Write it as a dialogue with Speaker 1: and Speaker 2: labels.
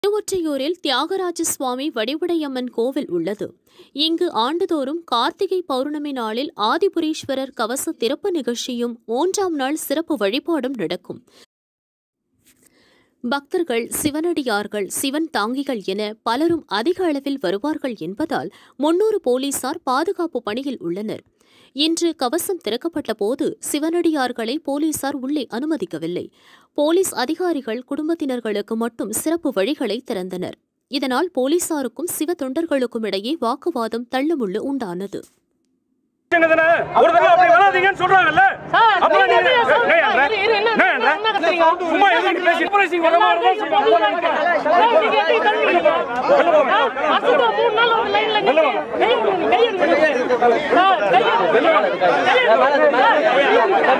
Speaker 1: திருவொற்றியூரில் தியாகராஜ சுவாமி வடிவுடையம்மன் கோவில் உள்ளது இங்கு ஆண்டுதோறும் கார்த்திகை பௌர்ணமி நாளில் ஆதிபுரீஸ்வரர் கவச திறப்பு நிகழ்ச்சியும் மூன்றாம் நாள் சிறப்பு வழிபாடும் நடக்கும் பக்தர்கள் சிவனடியார்கள் சிவன் தாங்கிகள் என பலரும் அதிக அளவில் வருவார்கள் என்பதால் முன்னூறு போலீசார் பாதுகாப்பு பணியில் உள்ளனர் இன்று கவசம் திறக்கப்பட்ட போது சிவனடியார்களை போலீசார் உள்ளே அனுமதிக்கவில்லை போலீஸ் அதிகாரிகள் குடும்பத்தினர்களுக்கு மட்டும் சிறப்பு வழிகளை திறந்தனர் இதனால் போலீசாருக்கும் சிவ தொண்டர்களுக்கும் இடையே வாக்குவாதம் தள்ளுமுள்ளு உண்டானது
Speaker 2: என்னதுண்ணே? ஒரு தடவை அப்படி வராதீங்கன்னு சொல்றாங்கல்ல அப்புறம் நீ என்ன என்ன என்ன? என்ன என்ன? சும்மா எதுக்கு பேசி சர்ப்ரைசிங் வர மாதிரி தான் சொல்லுவாங்க. வெளில வாங்க.
Speaker 3: மூணு நாள் ஒரு லைன்ல